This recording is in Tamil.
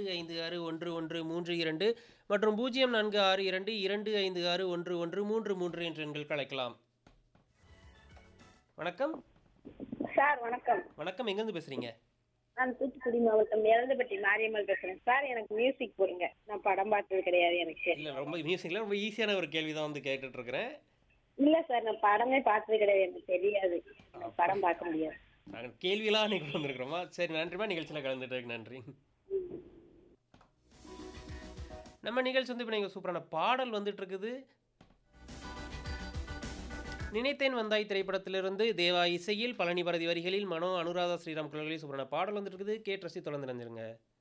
இரண்டு ஐந்து ஆறு ஒன்று ஒன்று மூன்று இரண்டு மற்றும் பூஜ்ஜியம் நான்கு ஆறு இரண்டு இரண்டு ஐந்து ஆறு ஒன்று ஒன்று மூன்று மூன்று என்ற எண்களுக்கு அழைக்கலாம் வணக்கம் சார் வணக்கம் வணக்கம் எங்கேருந்து பேசுறீங்க நான் தூத்துக்குடி மாவட்டம் இறந்தபட்டி மாரியம்மாள் பேசுறேன் சார் எனக்கு மியூசிக் போடுங்க நான் படம் பார்த்தது கிடையாது எனக்கு இல்லை ரொம்ப மியூசிக்கில் ரொம்ப ஈஸியான ஒரு கேள்வி தான் வந்து கேட்டுட்டு இருக்கிறேன் இல்ல சார் நான் படமே பார்த்தது கிடையாது எனக்கு தெரியாது நான் படம் பார்க்க முடியாது நாங்கள் கேள்வியெல்லாம் அன்னைக்கு வந்திருக்கிறோமா சரி நன்றிமா நிகழ்ச்சியில் கலந்துட்டதுக்கு நன்றி நம்ம நிகழ்ச்சி வந்து இப்போ நீங்கள் சூப்பரான பாடல் வந்துட்டு இருக்குது நினைத்தேன் வந்தாய் திரைப்படத்திலிருந்து தேவா இசையில் பழனி பாரதி வரிகளில் மனோ அனுராதா ஸ்ரீராம் குரல்களில் சூப்பரான பாடல் வந்துட்டு இருக்குது கேட்டு ரசி தொடர்ந்து நினைஞ்சிருங்க